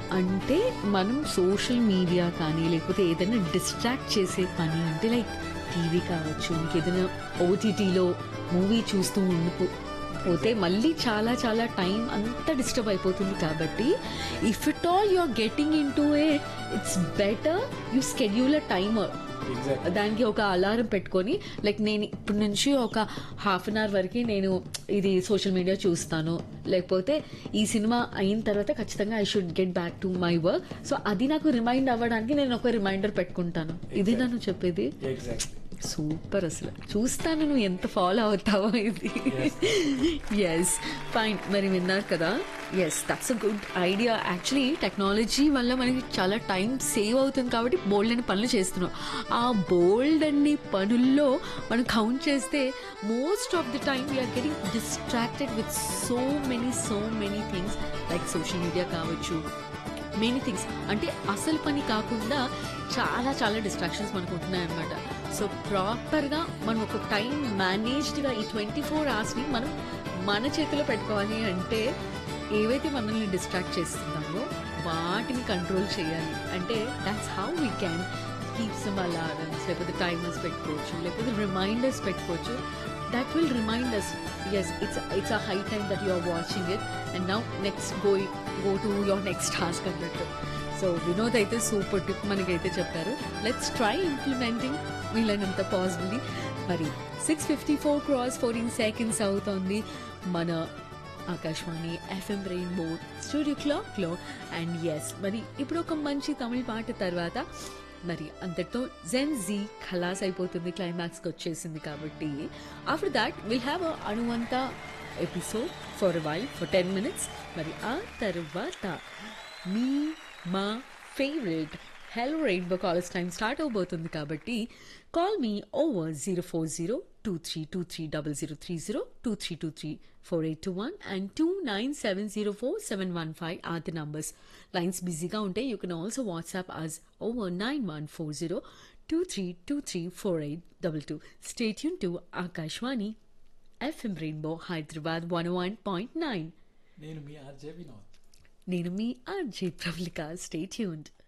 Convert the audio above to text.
అంటే మనం social media కానీ లేకపోతే ఏదైనా డిస్ట్రాక్ట్ చేసే పని అంటే లైక్ టీవీ కావచ్చు ఇంకేదైనా ఓటీటీలో మూవీ చూస్తూ ఉండిపో పోతే మళ్ళీ చాలా చాలా టైం అంతా డిస్టర్బ్ అయిపోతుంది కాబట్టి if it all you are getting in to it it's better you schedule a timer exact దానికి ఒక అలారం పెట్టుకొని లైక్ నేను ఇప్పటి నుంచి ఒక హాఫ్ అన్ అవర్ వరకు నేను ఇది సోషల్ మీడియా చూస్తాను లేకపోతే ఈ సినిమా అయిన తర్వాత ఖచ్చితంగా I should get back to my work so అది నాకు రిమైండ్ అవ్వడానికి నేను ఒక రిమైండర్ పెట్టుకుంటాను ఇది నన్ను చెప్పేది ఎగ్జాక్ట్ సూపర్ అసలు చూస్తాను నువ్వు ఎంత ఫాలో అవుతావో ఇది ఎస్ ఫైన్ మరి విన్నారు కదా yes that's a good idea actually technology వల్ల మనకి చాలా టైం సేవ్ అవుతుంది కాబట్టి బోల్డ్ అని పనులు చేస్తున్నాం ఆ బోల్డ్ అన్ని పనుల్లో మనం కౌంట్ చేస్తే most of the time we are getting distracted with so many so many things like social media కావచ్చు మెనీ థింగ్స్ అంటే అసలు పని కాకుండా చాలా చాలా డిస్ట్రాక్షన్స్ మనకు ఉంటున్నాయి అనమాట సో ప్రాపర్గా మనం ఒక టైం మేనేజ్డ్గా ఈ ట్వంటీ ఫోర్ అవర్స్ని మనం మన చేతిలో పెట్టుకోవాలి అంటే ఏవైతే మనల్ని డిస్ట్రాక్ట్ చేస్తున్నామో వాటిని కంట్రోల్ చేయాలి అంటే that's how we can keep some alarms లేకపోతే టైమర్స్ పెట్టుకోవచ్చు లేకపోతే రిమైండర్స్ పెట్టుకోవచ్చు that will remind us yes it's it's a high time that you are watching it and now next go go to your next task అన్నట్టు so Vinod అయితే super tip మనకైతే చెప్పారు let's try implementing వీళ్ళనంత possibility మరి six fifty four cross fourteen seconds అవుతోంది మన Akashvani FM rainbow studio clock లో and yes మరి ఇప్పుడు ఒక మంచి తమిళ పాట తర్వాత మరి అంతటితో జెన్ జీ ఖలాస్ అయిపోతుంది క్లైమాక్స్ కి వచ్చేసింది కాబట్టి ఆఫ్టర్ దాట్ విల్ హ్యావ్ అణువంత episode for while for ten minutes మరి ఆ తర్వాత మీ మా favourite hello rainbow college time start అవబోతుంది కాబట్టి call me over zero four zero two three two three double zero three zero two three two three four eight two one and two nine seven zero four seven one five or the numbers lines బిజీగా ఉంటే you can also WhatsApp us over nine one four zero two three two three four eight double two stay tuned to Akashvani FM rainbow Hyderabad one one point nine నేను మీ RJ Vinod నేను మీ RJ Pravalika stay tuned